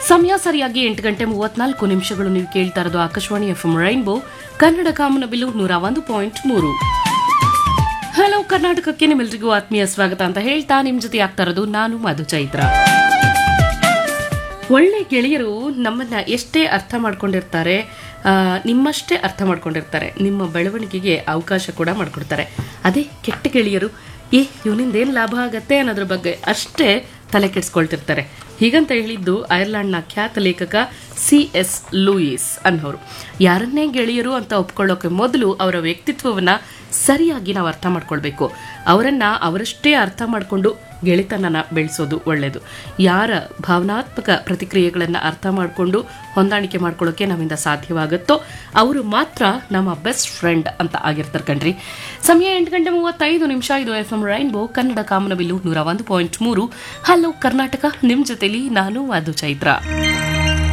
ಸಮಯ ಸರಿಯಾಗಿ ಎಂಟು ಗಂಟೆ ಮೂವತ್ನಾಲ್ಕು ನಿಮಿಷಗಳು ನೀವು ಕೇಳ್ತಾ ಇರೋದು ಆಕಾಶವಾಣಿ ಎಫ್ ರೈನ್ಬೋ ಕನ್ನಡ ಕಾಮನಬಿಲ್ಲು ನೂರ ಒಂದು ಪಾಯಿಂಟ್ ಮೂರು ಹಲೋ ಕರ್ನಾಟಕಕ್ಕೆ ನಿಮ್ಮೆಲ್ರಿಗೂ ಆತ್ಮೀಯ ಸ್ವಾಗತ ಅಂತ ಹೇಳ್ತಾ ನಿಮ್ ಜೊತೆ ಆಗ್ತಾ ಇರೋದು ನಾನು ಮಧು ಚೈತ್ರ ಒಳ್ಳೆ ಗೆಳೆಯರು ನಮ್ಮನ್ನ ಎಷ್ಟೇ ಅರ್ಥ ಮಾಡ್ಕೊಂಡಿರ್ತಾರೆ ಆ, ನಿಮ್ಮಷ್ಟೇ ಅರ್ಥ ಮಾಡ್ಕೊಂಡಿರ್ತಾರೆ ನಿಮ್ಮ ಬೆಳವಣಿಗೆಗೆ ಅವಕಾಶ ಕೂಡ ಮಾಡ್ಕೊಡ್ತಾರೆ ಅದೇ ಕೆಟ್ಟ ಗೆಳೆಯರು ಏ ಇವನಿಂದ ಏನು ಲಾಭ ಆಗತ್ತೆ ಅನ್ನೋದ್ರ ಬಗ್ಗೆ ಅಷ್ಟೇ ತಲೆ ಕೆಡಿಸ್ಕೊಳ್ತಿರ್ತಾರೆ ಹೀಗಂತ ಹೇಳಿದ್ದು ಐರ್ಲೆಂಡ್ನ ಖ್ಯಾತ ಲೇಖಕ ಸಿ ಎಸ್ ಲೂಯಿಸ್ ಅನ್ನೋರು ಯಾರನ್ನೇ ಗೆಳೆಯರು ಅಂತ ಒಪ್ಕೊಳ್ಳೋಕೆ ಮೊದಲು ಅವರ ವ್ಯಕ್ತಿತ್ವವನ್ನ ಸರಿಯಾಗಿ ನಾವು ಅರ್ಥ ಮಾಡ್ಕೊಳ್ಬೇಕು ಅವರನ್ನ ಅವರಷ್ಟೇ ಅರ್ಥ ಮಾಡಿಕೊಂಡು ಗೆಳೆತನನ ಬೆಳೆಸೋದು ಒಳ್ಳೆಯದು ಯಾರ ಭಾವನಾತ್ಮಕ ಪ್ರತಿಕ್ರಿಯೆಗಳನ್ನು ಅರ್ಥ ಮಾಡಿಕೊಂಡು ಹೊಂದಾಣಿಕೆ ಮಾಡ್ಕೊಳ್ಳೋಕೆ ನಮ್ಮಿಂದ ಸಾಧ್ಯವಾಗುತ್ತೋ ಅವರು ಮಾತ್ರ ನಮ್ಮ ಬೆಸ್ಟ್ ಫ್ರೆಂಡ್ ಅಂತ ಆಗಿರ್ತಾರೆ ಕಣ್ರಿ ಸಮಯ ಎಂಟು ಗಂಟೆ ಮೂವತ್ತೈದು ನಿಮಿಷ ಇದು ಎಫ್ ಎಂ ರೈನ್ಬೋ ಕನ್ನಡ ಕಾಮನಬಿಲ್ಲು ನೂರ ಒಂದು ಪಾಯಿಂಟ್ ಮೂರು ಹಲೋ ಕರ್ನಾಟಕ ನಿಮ್ಮ ಜೊತೆಲಿ ನಾನು ಮಧು ಚೈತ್ರ